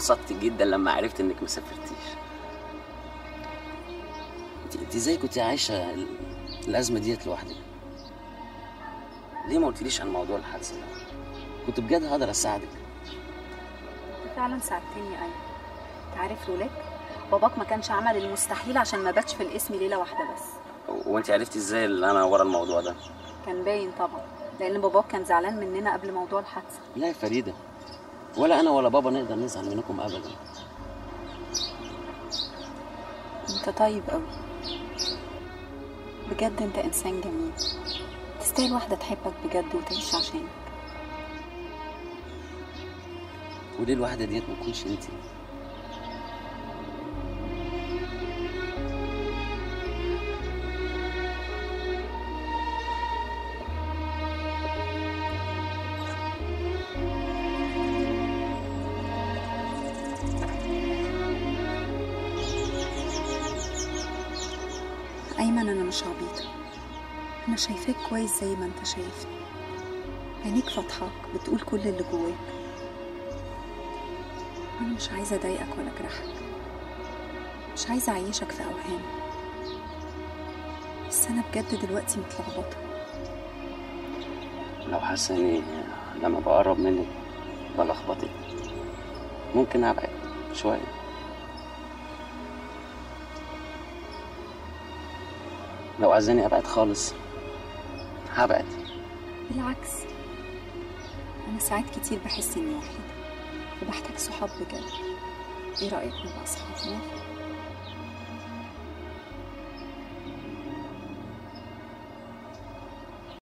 انبسطت جدا لما عرفت انك ما سافرتيش انت انت ازاي كنت عايشه ال- الازمه ديت لوحدك ليه ما قلتليش عن موضوع الحادثه ده كنت بجد هقدر اساعدك فعلا ساعدتني ايوه انت عارف لولاك باباك ما كانش عمل المستحيل عشان ما باتش في الاسم ليله واحده بس وانت عرفتي ازاي اللي انا ورا الموضوع ده كان باين طبعا لان باباك كان زعلان مننا قبل موضوع الحادثه لا يا فريده ولا انا ولا بابا نقدر نزعل منكم ابدا انت طيب قوي بجد انت انسان جميل تستاهل واحده تحبك بجد وتعيش عشانك وليه الواحده ديت ما تكونش انت ايمن انا مش عبيطه انا شايفاك كويس زي ما انت شايفني عينيك فاتحاك بتقول كل اللي جواك انا مش عايزه اضايقك ولا اجرحك مش عايزه اعيشك في اوهام بس انا بجد دلوقتي متلخبطه لو حاسه اني لما بقرب منك بلخبطك ممكن ابعد شويه لو عايزاني ابعد خالص هبعد بالعكس انا ساعات كتير بحس اني وحيده وبحتاج صحاب بجد ايه رايك نبقى اصحاب موافق؟